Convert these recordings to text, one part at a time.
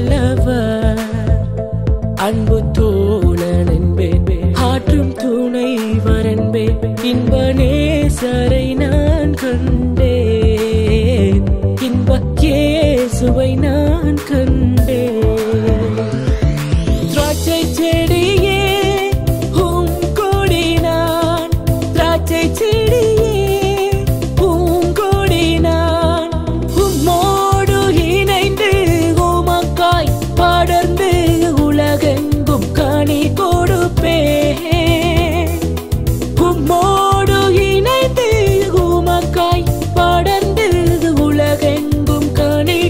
வல்லவர் அன்பு தோழன் என்பேன் ஆற்றும் துணைவர் என்பேன் இன்ப நேசரை நான் கண்டேன் இன்ப இயேசுவை நான் கண்டேன் திராட்சை செடியே உம் கொடி நான் திராட்சை செடியே உம் கொடி நான் உம்மோடு இணைந்து உமக்காய் படர்ந்து உலகெங்கும் கனி கொடுப்பேன் உம்மோடு இணைந்து உமக்காய் படர்ந்து உலகெங்கும் கனி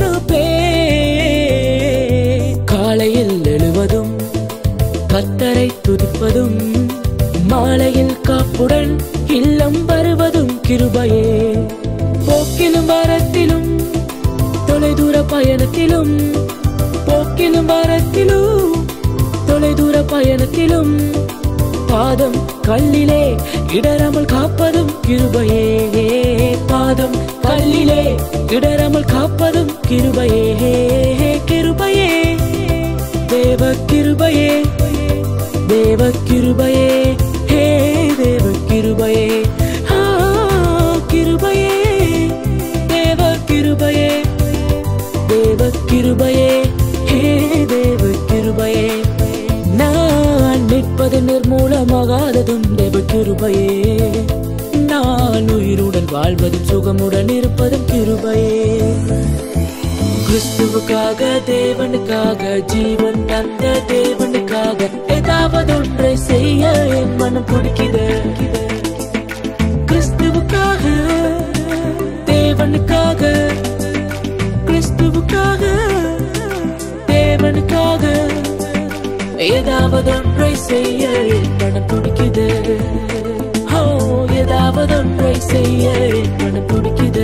கொடுப்பேன் காலையில் எழுவதும் கத்தரை துதிப்பதும் மாலையில் காப்புடன் இல்லம் வருவதும் கிருபையே போக்கிலும் வரத்திலும் தொலைதூர பயணத்திலும் போக்கிலும் வரத்திலும் தொலைதூர பயணத்திலும் பாதம் கல்லிலே இடராமல் காப்பதும் கிருபையே பாதம் கல்லிலே இடராமல் காப்பதும் கிருபையே கிருபையே தேவ கிருபையே தேவ கிருபையே ஹே தேவ கிருபையே ஆ, கிருபையே தேவ கிருபையே தேவ கிருபையே ஹே தேவ கிருபையே நான் நிற்பது நிர்மூலமாகாததும் தேவ கிருபையே நான் உயிருடன் வாழ்வதும் சுகமுடன் இருப்பதும் கிருபையே கிறிஸ்துவுக்காக தேவனுக்காக ஜீவன் தந்த தேவனுக்காக ஏதாவது ஒன்றை செய்ய என் மனம் துடிக்குது கிறிஸ்துவுக்காக தேவனுக்காக கிறிஸ்துவுக்காக தேவனுக்காக ஏதாவது ஒன்றை செய்ய என் மனம் துடிக்குது ஓ ஏதாவது ஒன்றை செய்ய என் மனம் துடிக்குது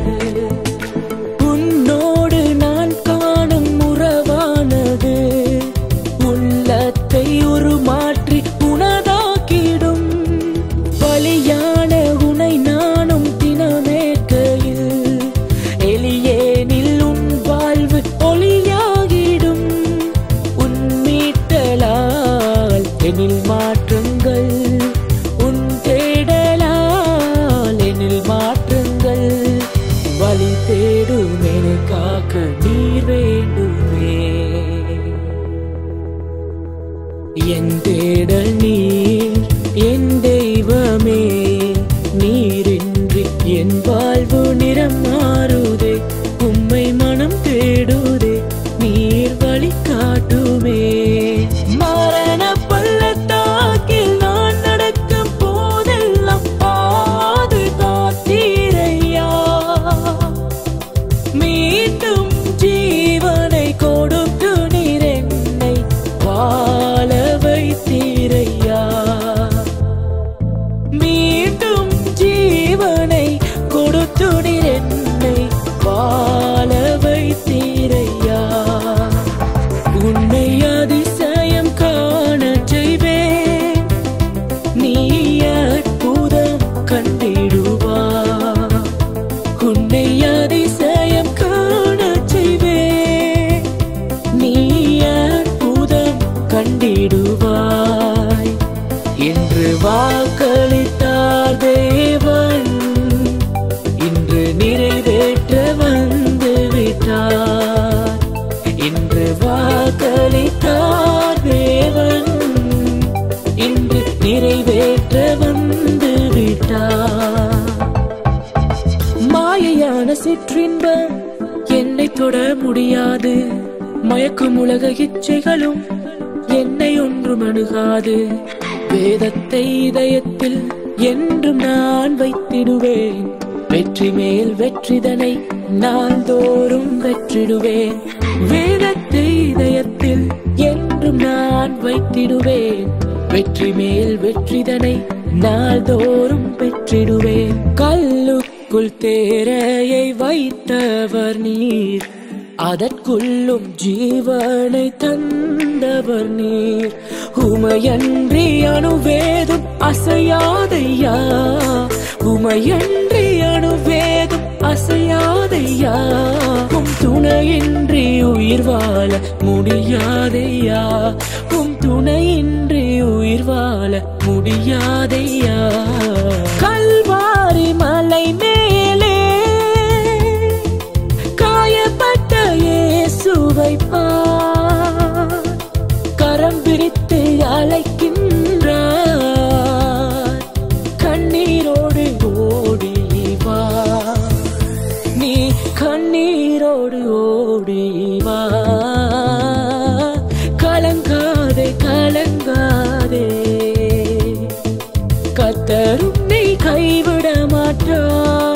உன்னோடு நான் காணும் உறவானது உள்ளத்தை உருமாற்றி உனதாக்கிடும் பலியான உனை நானும் தினமேற்கையில் எளியேனில் உன் வாழ்வு ஒளியாகிடும் உன் மீட்டலால் எனில் மாற்றங்கள் உன் தேடலால் எனில் மாற்றங்கள் வழி தேடும் என்னை காக்க நீர் வேண்டுமே என் தேடல் நீர் என் தெய்வமே நீரின்றி என் வாழ்வு நிறம் மாறுதே உம்மை மனம் தேடுதே நீர் வழி காட்டுமே மரண பள்ளத்தாக்கில் நான் நடக்கும் போதெல்லாம் பாதுகாத்தீரையா மீண்டும் ஜீவனை கொடுத்து நீர் என்னை வாழ வைத்தீரையா மீண்டும் ஜீவனை கொடுத்து நீர் என்னை வாழ வைத்தீரையா உன்னை அதிசயம் காணச் செய்வேன் நீ அற்புதம் கண்டிடுவா உன்னை அதிசயம் காணச் செய்வேன் நீ அற்புதம் கண்டிடுவாய் என்று வாக்களித்தார் தேவன் இன்று நிறைவேற்ற வந்து விட்டார் இன்று வாக்களித்தார் தேவன் இன்று நிறைவேற்ற வந்து விட்டார் மாயையான சிற்றின்பம் என்னை தொட முடியாது மயக்கும் உலக இச்சைகளும் என்னை ஒன்றும் அணுகாது வேதத்தை இதயத்தில் என்றும் நான் வைத்திடுவேன் வெற்றி மேல் வெற்றிதனை நாள்தோறும் வெற்றிடுவேன் வேதத்தை இதயத்தில் என்றும் நான் வைத்திடுவேன் வெற்றி மேல் வெற்றிதனை நாள்தோறும் பெற்றிடுவேன் கல்லுக்குள் தேரையை வைத்தவர் நீர் அதற்குள்ளும் ஜீவனை தந்தவர் நீர் உமையன்றி அணுவேதும் அசையாதையா உமையன்றி அணுவேதும் அசையாத முடியாதையா உம் துணையின்றி உயிர் வாழ முடியாதையா உம் துணையின்றி உயிர் வாழ முடியாதையா கல்வாரி மலை மேலே காயப்பட்ட இயேசுவை பார் கரம் பிடித்து அழைக்கின்றார் கண்ணீரோடு ஓடி வா நீ கண்ணீரோடு ஓடி வா கலங்காதே கலங்காதே கத்தரும் நீ கைவிட மாட்டார்